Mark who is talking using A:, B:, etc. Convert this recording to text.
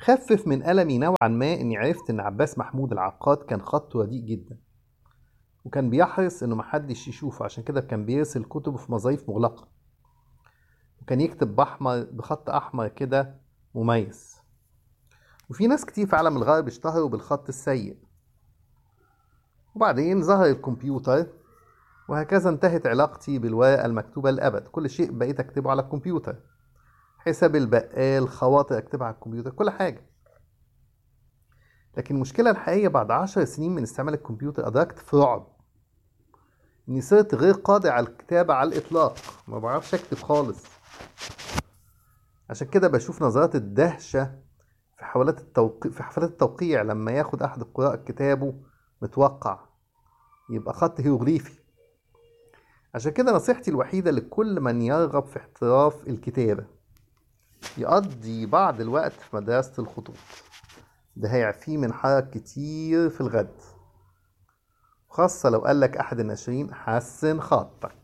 A: خفف من ألمي نوعا ما إني عرفت إن عباس محمود العقاد كان خطه رديء جدا وكان بيحرص إنه محدش يشوفه عشان كده كان بيرسل كتبه في مظاهيف مغلقة وكان يكتب بأحمر بخط أحمر كده مميز وفي ناس كتير في عالم الغرب اشتهروا بالخط السيء وبعدين ظهر الكمبيوتر وهكذا انتهت علاقتي بالورقة المكتوبة للأبد كل شيء بقيت أكتبه على الكمبيوتر حساب البقال خواطر أكتبها على الكمبيوتر كل حاجة لكن المشكلة الحقيقية بعد عشر سنين من استعمال الكمبيوتر أدركت في رعب إني صرت غير قادر على الكتابة على الإطلاق ما بعرفش أكتب خالص عشان كده بشوف نظرات الدهشة في حفلات التوقيع في حفلات التوقيع لما ياخد أحد القراء كتابه متوقع يبقى خط هيروغليفي عشان كده نصيحتي الوحيدة لكل من يرغب في احتراف الكتابة يقضي بعض الوقت في مدرسة الخطوط ده هيعفيه من حرج كتير في الغد خاصة لو قالك أحد الناشرين حسن خطك